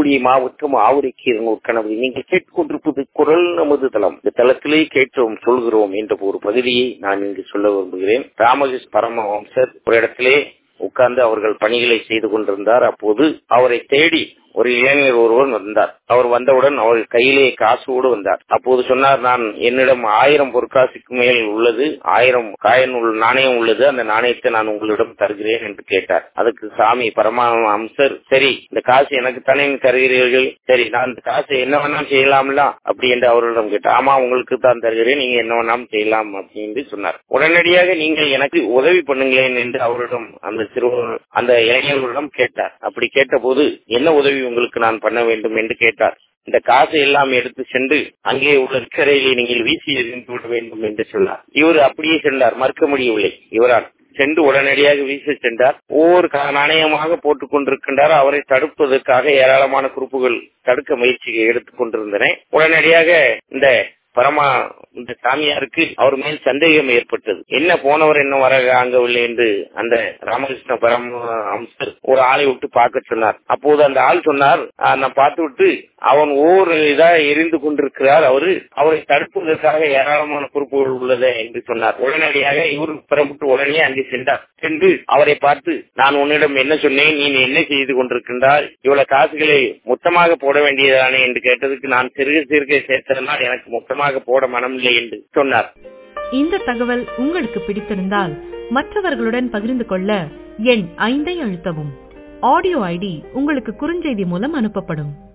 மறுபடியும் மாவட்டம் ஆவடிக்கீரன் ஒரு கனவு நீங்கள் கேட்டுக்கொண்டிருப்பது குரல் நமது தளம் இந்த தளத்திலே கேட்டோம் சொல்கிறோம் என்ற ஒரு பகுதியை நான் இங்கு சொல்ல விரும்புகிறேன் ராமகிருஷ்ண பரமஹம்சர் ஒரு இடத்திலே உட்கார்ந்து அவர்கள் பணிகளை செய்து கொண்டிருந்தார் அப்போது அவரை தேடி ஒரு இளைஞர் ஒருவர் வந்தார் அவர் வந்தவுடன் அவர் கையிலே காசோடு வந்தார் அப்போது சொன்னார் நான் என்னிடம் ஆயிரம் பொற்காசுக்கு மேல் உள்ளது ஆயிரம் காயின் நாணயம் உள்ளது அந்த நாணயத்தை நான் உங்களிடம் தருகிறேன் என்று கேட்டார் அதுக்கு சாமி பரமா அம்சர் சரி இந்த காசு எனக்கு தானே தருகிறீர்கள் சரி நான் இந்த காசு என்ன வேணாலும் செய்யலாம்ல அப்படி என்று அவர்களிடம் கேட்டார் ஆமா உங்களுக்கு தான் தருகிறேன் நீங்க என்ன வேணாலும் செய்யலாம் அப்படின்னு சொன்னார் உடனடியாக நீங்கள் எனக்கு உதவி பண்ணுங்களேன் என்று அவரிடம் அந்த சிறுவர் அந்த இளைஞர்களிடம் கேட்டார் அப்படி கேட்டபோது என்ன உதவி உங்களுக்கு நான் பண்ண வேண்டும் என்று கேட்டார் இந்த காசை எல்லாம் எடுத்து சென்று அங்கே உள்ள சிறையிலே நீங்கள் வீசி எறிந்து விட வேண்டும் என்று சொன்னார் இவர் அப்படியே சென்றார் மறுக்க முடியவில்லை இவரால் சென்று உடனடியாக வீசி சென்றார் ஒவ்வொரு நாணயமாக போட்டுக் கொண்டிருக்கின்றார் அவரை தடுப்பதற்காக ஏராளமான குறிப்புகள் தடுக்க முயற்சி எடுத்துக் கொண்டிருந்தன உடனடியாக இந்த பரமா இந்த சாமியாருக்கு அவர் மேல் சந்தேகம் ஏற்பட்டது என்ன போனவர் என்ன வர அங்கவில்லை என்று அந்த ராமகிருஷ்ண பரம அம்சர் ஒரு ஆளை விட்டு பார்க்க சொன்னார் அப்போது அந்த ஆள் சொன்னார் நான் பார்த்து விட்டு அவன் ஒவ்வொரு இதா எரிந்து கொண்டிருக்கிறார் அவரு அவரை தடுப்பதற்காக ஏராளமான பொறுப்புகள் உள்ளது என்று சொன்னார் உடனடியாக இவர் புறப்பட்டு உடனே அங்கே சென்றார் சென்று அவரை பார்த்து நான் உன்னிடம் என்ன சொன்னேன் நீ என்ன செய்து கொண்டிருக்கின்றாய் இவ்வளவு காசுகளை மொத்தமாக போட வேண்டியதானே என்று கேட்டதுக்கு நான் சிறுக சிறுக சேர்த்ததனால் எனக்கு மொத்தமாக போட மனமில்லை என்று சொன்னார் இந்த தகவல் உங்களுக்கு பிடித்திருந்தால் மற்றவர்களுடன் பகிர்ந்து கொள்ள எண் ஐந்தை அழுத்தவும் ஆடியோ ஐடி உங்களுக்கு குறுஞ்செய்தி மூலம் அனுப்பப்படும்